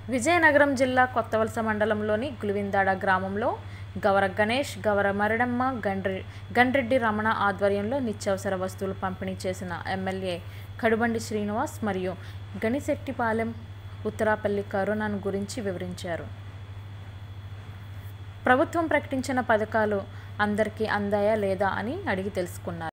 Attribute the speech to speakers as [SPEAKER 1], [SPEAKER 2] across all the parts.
[SPEAKER 1] విజయనగరం జిల్లా కొత్తవలస మండలంలోని గులివిందాడ గ్రామంలో గవర గణేష్ గవర మరడమ్మ గండ్రి గండ్రెడ్డి రమణ ఆధ్వర్యంలో నిత్యావసర వస్తువులు పంపిణీ చేసిన ఎమ్మెల్యే కడుబండి శ్రీనివాస్ మరియు గణిశెట్టిపాలెం ఉత్తరాపల్లి కరోనాను గురించి వివరించారు ప్రభుత్వం ప్రకటించిన పథకాలు అందరికీ అందాయా లేదా అని అడిగి తెలుసుకున్నారు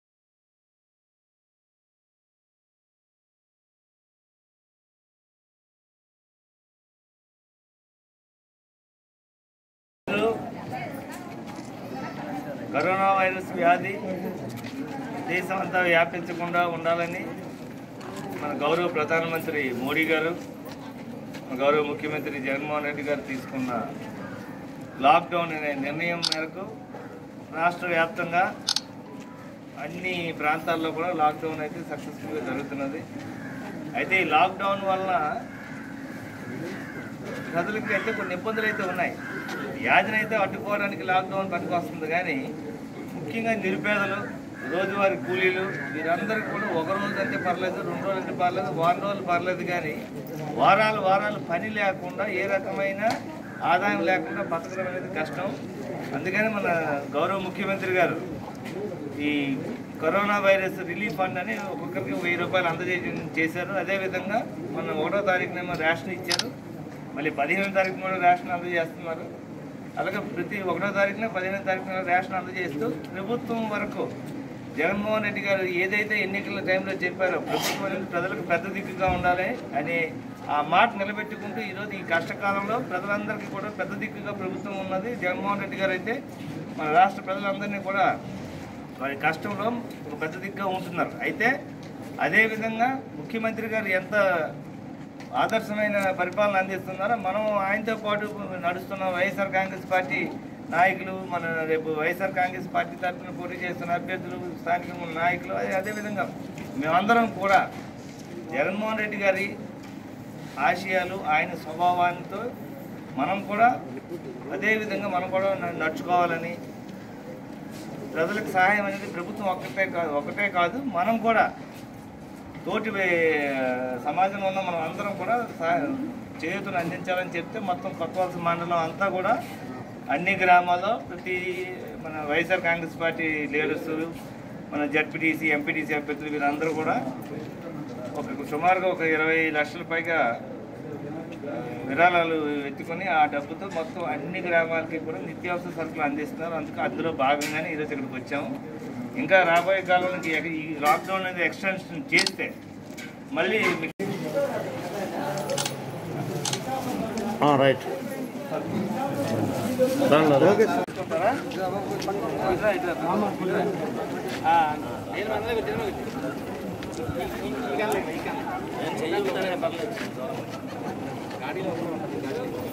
[SPEAKER 2] కరోనా వైరస్ వ్యాధి దేశం అంతా వ్యాపించకుండా ఉండాలని మన గౌరవ ప్రధానమంత్రి మోడీ గారు మన గౌరవ ముఖ్యమంత్రి జగన్మోహన్ రెడ్డి గారు తీసుకున్న లాక్డౌన్ అనే నిర్ణయం మేరకు రాష్ట్ర వ్యాప్తంగా అన్ని ప్రాంతాల్లో కూడా లాక్డౌన్ అయితే సక్సెస్ఫుల్గా జరుగుతున్నది అయితే ఈ లాక్డౌన్ వలన ప్రజలకి అయితే కొన్ని ఇబ్బందులు అయితే ఉన్నాయి వ్యాధిని అయితే అడ్డుకోవడానికి లాక్డౌన్ పనికొస్తుంది కానీ ముఖ్యంగా నిరుపేదలు రోజువారీ కూలీలు వీరందరికీ కూడా ఒక రోజు అంటే పర్లేదు రెండు రోజులు అంటే పర్లేదు వారం రోజులు పర్లేదు కానీ వారాలు వారాలు పని లేకుండా ఏ రకమైన ఆదాయం లేకుండా బతకడం అనేది కష్టం అందుకని మన గౌరవ ముఖ్యమంత్రి గారు ఈ కరోనా వైరస్ రిలీఫ్ ఫండ్ అని ఒక్కొక్కరికి వెయ్యి రూపాయలు అందజేయడం చేశారు అదేవిధంగా మన ఒకటో తారీఖునేమో రేషన్ ఇచ్చారు మళ్ళీ పదిహేను తారీఖు కూడా రేషన్ అందజేస్తున్నారు అలాగే ప్రతి ఒకటో తారీఖున పదిహేను తారీఖున రేషన్ అందజేస్తూ ప్రభుత్వం వరకు జగన్మోహన్ రెడ్డి గారు ఏదైతే ఎన్నికల టైంలో చెప్పారో ప్రభుత్వం అనేది ప్రజలకు పెద్ద దిక్కుగా ఉండాలి అనే ఆ మాట నిలబెట్టుకుంటూ ఈరోజు ఈ కష్టకాలంలో ప్రజలందరికీ కూడా పెద్ద దిక్కుగా ప్రభుత్వం ఉన్నది జగన్మోహన్ రెడ్డి గారు అయితే మన రాష్ట్ర ప్రజలందరినీ కూడా వారి కష్టంలో ఒక పెద్ద దిక్కుగా ఉంటున్నారు అయితే అదేవిధంగా ముఖ్యమంత్రి గారు ఎంత ఆదర్శమైన పరిపాలన అందిస్తున్నారో మనం ఆయనతో పాటు నడుస్తున్న వైఎస్ఆర్ కాంగ్రెస్ పార్టీ నాయకులు మన రేపు వైఎస్ఆర్ కాంగ్రెస్ పార్టీ తరఫున పోటీ చేస్తున్న అభ్యర్థులు స్థానిక మన నాయకులు అదే అదేవిధంగా మేమందరం కూడా జగన్మోహన్ రెడ్డి గారి ఆశయాలు ఆయన స్వభావాలతో మనం కూడా అదేవిధంగా మనం కూడా న- నడుచుకోవాలని ప్రజలకు సహాయం అనేది ప్రభుత్వం ఒక్కటే కాదు ఒకటే కాదు మనం కూడా తోటి వే- సమాజంలో ఉన్న మనం అందరం కూడా సహా- చేయూతను అందించాలని చెప్తే మొత్తం కొత్తవలస మండలం అంతా కూడా అన్ని గ్రామాల్లో ప్రతి మన వైఎస్ఆర్ కాంగ్రెస్ పార్టీ లీడర్స్ మన జడ్పీటీసీ ఎంపీటీసీ అభ్యర్థులు వీరందరూ కూడా ఒక సుమారుగా ఒక ఇరవై లక్షల పైగా ఆ, విరాళాలు ఎత్తుకొని ఆ డబ్బుతో మొత్తం అన్ని గ్రామాలకి కూడా నిత్యావసర సరుకులు అందిస్తున్నారు అందుకు అందులో భాగంగానే ఈరోజు ఇక్కడికి వచ్చాము ఇంకా రాబోయే కాలంలో ఈ- ఈ లాక్డౌన్ అనేది ఎక్స్టెన్షన్ చేస్తే మళ్ళీ మీ-
[SPEAKER 3] రైట్ ఓకే
[SPEAKER 2] చూస్తారా? ఇట్రా, ఇట్రా. ఆ, నేను మనలో పెట్టి, నేను పెట్టి. ఈ- ఈ- ఈ కాలంలో, ఈ కాలంలో. నేను చెయ్యకుండానే పర్లేదు. గాడిలో